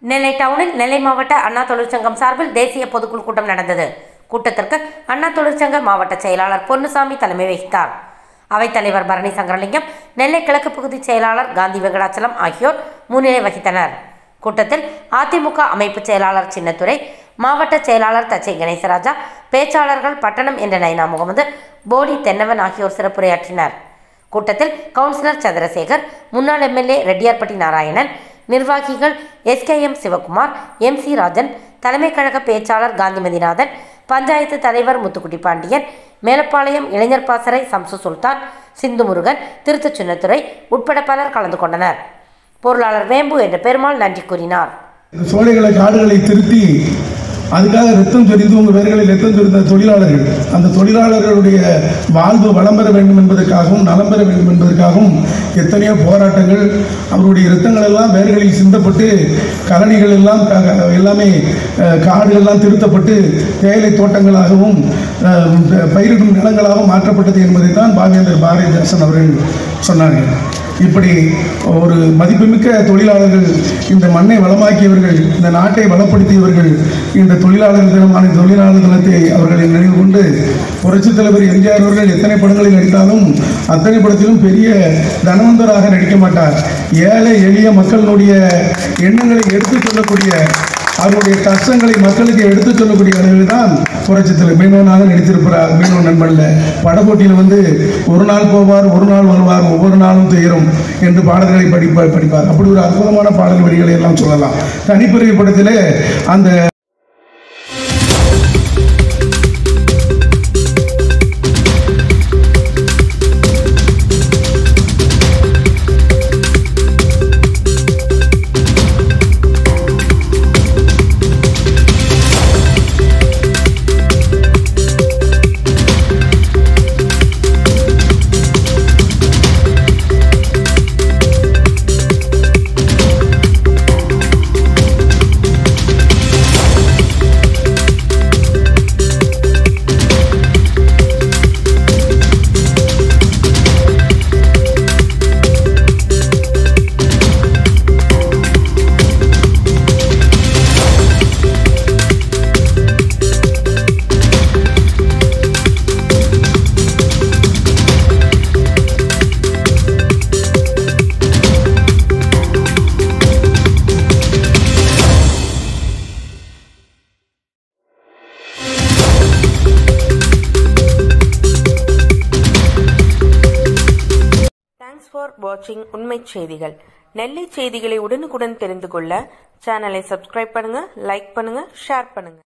நெல்லை டவுனில் நெல்லை மாவட்ட அண்ணா தொழிற்சங்கம் சார்பில் தேசிய பொதுக்குழு கூட்டம் நடந்தது கூட்டத்திற்கு அண்ணா தொழிற்சங்க மாவட்ட செயலாளர் பொன்னுசாமி தலைமை வகித்தார் அவைத்தலைவர் பரணி சங்கரலிங்கம் நெல்லை கிழக்கு பகுதி செயலாளர் காந்தி வெங்கடாச்சலம் ஆகியோர் முன்னிலை வகித்தனர் கூட்டத்தில் அதிமுக அமைப்பு செயலாளர் சின்னத்துரை மாவட்ட செயலாளர் தச்சை கணேசராஜா பேச்சாளர்கள் பட்டணம் என்ற நைனா முகமது போடி தென்னவன் ஆகியோர் சிறப்புரையாற்றினர் கூட்டத்தில் கவுன்சிலர் சந்திரசேகர் முன்னாள் எம்எல்ஏ ரெட்டியார்பட்டி நாராயணன் நிர்வாகிகள் SKM Sivakumar M C Rajan தலைமை கழக பேச்சாளர் காந்திமதிநாதன் பஞ்சாயத்து தலைவர் முத்துக்குட்டி பாண்டியன் மேலப்பாளையம் இளைஞர் பாசறை சம்சு சுல்தான் சிந்து முருகன் திருத்து சின்னத்துறை உட்பட பலர் கலந்து கொண்டனர் பொருளாளர் வேம்பு என்ற பெருமாள் நன்றி கூறினார் இந்த சோலைகளை காடுகளை திருத்தி அதுக்காக ரத்தம் சொரிந்து உங்கள் பேர்களில் ரத்தம் சொரிந்த தொழிலாளர்கள் அந்த தொழிலாளர்களுடைய வாழ்வு வளம் பெற வேண்டும் என்பதற்காகவும் நலம் பெற வேண்டும் என்பதற்காகவும் எத்தனையோ போராட்டங்கள் அவருடைய இரத்தங்கள் எல்லாம் வேர்களில் சிந்தப்பட்டு கலனிகள் எல்லாம் க- எல்லாமே அஹ், காடுகள் எல்லாம் திருத்தப்பட்டு தேயிலை தோட்டங்களாகவும் அஹ், பயிரிடும் நிலங்களாகவும் மாற்றப்பட்டது என்பதை தான் பாவேந்தர் பாரதிதாசன் அவர்கள் சொன்னார்கள் இப்படி ஒரு மதிப்புமிக்க தொழிலாளர்கள் இந்த மண்ணை வளமாக்கியவர்கள் இந்த நாட்டை வளப்படுத்தியவர்கள் இந்த தொழிலாளர் தினமான இந்த தொழிலாளர் தினத்தை அவர்களை நினைவு கொண்டு புரட்சித் தலைவர் எம்ஜிஆர் அவர்கள் எத்தனை படங்களில் நடித்தாலும் அத்தனை படத்திலும் பெரிய தனவந்தராக நடிக்க மாட்டார் ஏழை எளிய மக்களினுடைய எண்ணங்களை எடுத்துச் சொல்லக்கூடிய அவருடைய கஷ்டங்களை மக்களுக்கு எடுத்துச் சொல்லக்கூடிய அளவில் தான் புரட்சத்தில் மீனவனாக நடித்திருக்கிறார் மீனவ நண்பன்ல படப்போட்டியில் வந்து ஒரு நாள் போவார் ஒரு நாள் வருவார் ஒவ்வொரு நாளும் துயரும் என்று பாடல்களை படிப்ப படிப்பார் அப்படி ஒரு அற்புதமான பாடல் வரிகளை எல்லாம் சொல்லலாம் தனிப்பிரிவு படத்திலே அந்த தேங்க்ஸ் ஃபார் வாட்சிங் உண்மை செய்திகள் நெல்லை செய்திகளை உடனுக்குடன் தெரிந்து கொள்ள சேனலை சப்ஸ்கிரைப் பண்ணுங்க லைக் பண்ணுங்க ஷேர் பண்ணுங்க